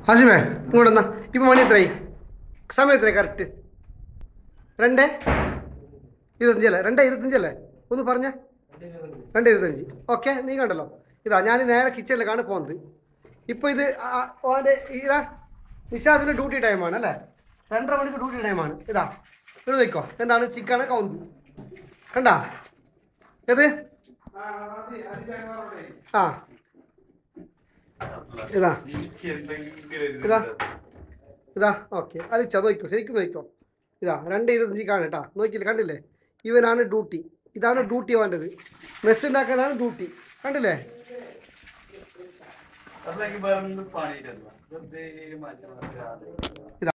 ആസിമേ ഇങ്ങോട്ട് എന്നാ ഇപ്പം മണി എത്രയായി സമയം എത്രയായി കറക്റ്റ് രണ്ട് ഇരുപത്തഞ്ചല്ലേ രണ്ട് ഇരുപത്തഞ്ചല്ലേ ഒന്ന് പറഞ്ഞേ രണ്ട് ഇരുപത്തഞ്ച് ഓക്കെ നീ കണ്ടല്ലോ ഇതാ ഞാൻ നേരെ കിച്ചണിലേക്കാണ് പോകുന്നത് ഇപ്പോൾ ഇത് ആ, ഓൻ്റെ ഇതാ നിഷാദിൻ്റെ ഡ്യൂട്ടി ടൈമാണ് അല്ലേ രണ്ടര മണിക്ക് ഡ്യൂട്ടി ടൈമാണ് ഇതാ ഇത് നോക്കോ എന്താണ് ചിക്കണ് കൗന്ത് കണ്ടാ ഏത് ആ ഇതാ ഇതാ ഇതാ ഓക്കെ അലിച്ച നോക്കോ ശരിക്കും നോക്കോ ഇതാ രണ്ട് ഇരുപത്തഞ്ച് കാണും കേട്ടാ നോക്കിയില്ല കണ്ടില്ലേ ഇവനാണ് ഡ്യൂട്ടി ഇതാണ് ഡ്യൂട്ടി വേണ്ടത് മെസ്സ് ഉണ്ടാക്കാനാണ് ഡ്യൂട്ടി കണ്ടില്ലേ അപ്പൊ എനിക്ക് വേറെ ഒന്നും പണിയില്ല വെറുതെ മാറ്റി